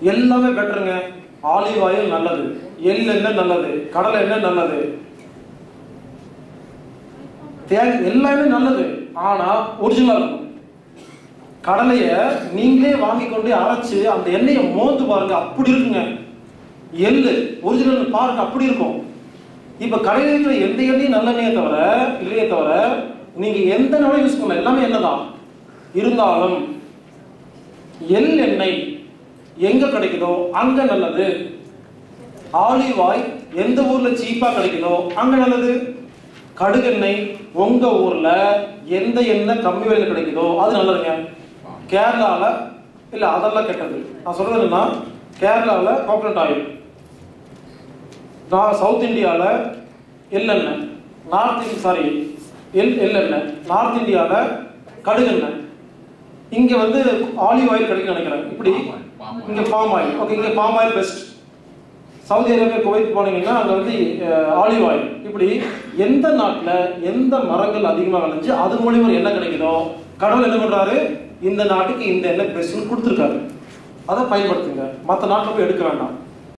எல்லாமே பெட்டருங்க olive oil நல்லது எள் எண்ணெய் நல்லது கடலை எண்ணெய் நல்லது தேங்க எல்லாமே நல்லது ஆனா ஒரிஜினலா இருக்கும் கடலைய நீங்களே வாங்கி கொண்டு அரைச்சு அந்த எண்ணெயை மோந்து பாருங்க அப்படி இருக்குங்க எள்ளு ஒரிஜினல் பாருங்க அப்படி இருக்கும் இப்ப கடையில் இருக்கிற எந்த எண்ணெயும் நல்லெண்ணெயை தவிர இல்லையே தவிர நீங்க எந்த எண்ணெயும் யூஸ் பண்ணலாம் எல்லாமே எண்ணெய் தான் இருந்தாலும் எள் எண்ணெய் எங்க கிடைக்குதோ அங்க நல்லது ஆலிவ் ஆயில் எந்த ஊர்ல சீப்பா கிடைக்குதோ அங்க நல்லது கடுகெண்ணெய் உங்க ஊர்ல எந்த எண்ணெய் கம்மி விலையில கிடைக்குதோ அது நல்லதுங்க கேரளால இல்ல அதெல்லாம் கெட்டது நான் சொல்றது என்னன்னா கேரளால கோகனட் ஆயில் நான் சவுத் இந்தியால எள்ளெண்ணெய் நார்த் சாரி எல் எள்ளெண்ணெய் நார்த் இந்தியால கடுகெண்ணெய் இங்க வந்து ஆலிவ் ஆயில் கிடைக்கும் நினைக்கிறேன் இப்படி இங்க பாம் ஆயில் ஓகே இங்க palm oil best Saudi Arabia Kuwait போனீங்கன்னா அங்க வந்து ஆலிவ் ஆயில் இப்படி எந்த நாட்டுல எந்த மரங்கள் அதிகமா விளைஞ்சு அது மூலியமா ஒரு எண்ணெய் கிடைக்குதோ கடவுள் என்ன பண்றாரு இந்த நாட்டுக்கு இந்த எண்ணெய் பெஸ்ட்னு கொடுத்துருக்காரு அதை பயன்படுத்துங்க மற்ற நாட்டில் போய் எடுக்க வேண்டாம்